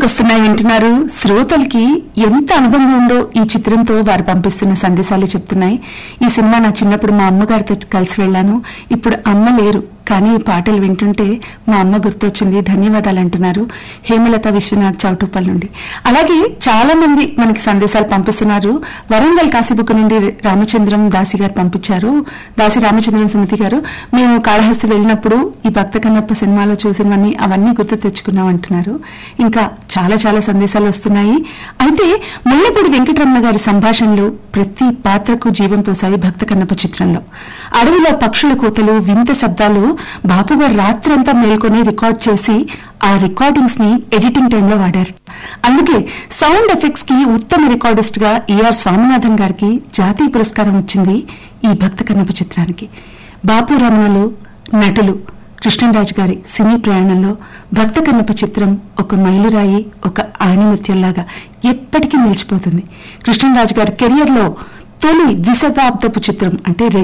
వస్తున్నాయి వింటున్నారు శ్రోతలకి ఎంత అనుబంధం ఉందో ఈ చిత్రంతో వారు పంపిస్తున్న సందేశాలు చెప్తున్నాయి ఈ సినిమా నా చిన్నప్పుడు మా అమ్మగారితో కలిసి వెళ్ళాను ఇప్పుడు అమ్మ లేరు కానీ ఈ పాటలు వింటుంటే మా అమ్మ గుర్తొచ్చింది ధన్యవాదాలు అంటున్నారు హేమలత విశ్వనాథ్ చౌటుప్పల్ నుండి అలాగే చాలా మంది మనకి సందేశాలు పంపిస్తున్నారు వరంగల్ కాశీబుక్ నుండి రామచంద్రం దాసి గారు పంపించారు దాసి రామచంద్రం సుమతి గారు మేము కాళహస్తి వెళ్ళినప్పుడు ఈ భక్త కన్నప్ప సినిమాలో చూసినవన్నీ అవన్నీ గుర్తు తెచ్చుకున్నాం అంటున్నారు ఇంకా చాలా చాలా సందేశాలు వస్తున్నాయి అయితే ముల్లపూడి వెంకటరమణ గారి సంభాషణలు ప్రతి పాత్రకు జీవం పోసాయి భక్త కన్నప్ప చిత్రంలో అడవిలో పక్షుల కూతలు వింత శబ్దాలు బాపు గారు రాత్రంతా మేల్కొని రికార్డ్ చేసి ఆ రికార్డింగ్స్ ని ఎడిటింగ్ టైంలో వాడారు అందుకే సౌండ్ ఎఫెక్ట్స్ కి ఉత్తమ రికార్డిస్ట్ గా ఈఆర్ స్వామినాథన్ గారికి జాతీయ పురస్కారం వచ్చింది ఈ భక్త కన్నప్ప చిత్రానికి బాపు రమణలో నటులు కృష్ణరాజు గారి సినీ ప్రయాణంలో భక్త కన్నప్ప చిత్రం ఒక మైలురాయి ఒక ఆణిముత్యంలాగా ఎప్పటికీ నిలిచిపోతుంది కృష్ణరాజు గారి కెరియర్ లో తొలి ద్విశతాబ్దపు చిత్రం అంటే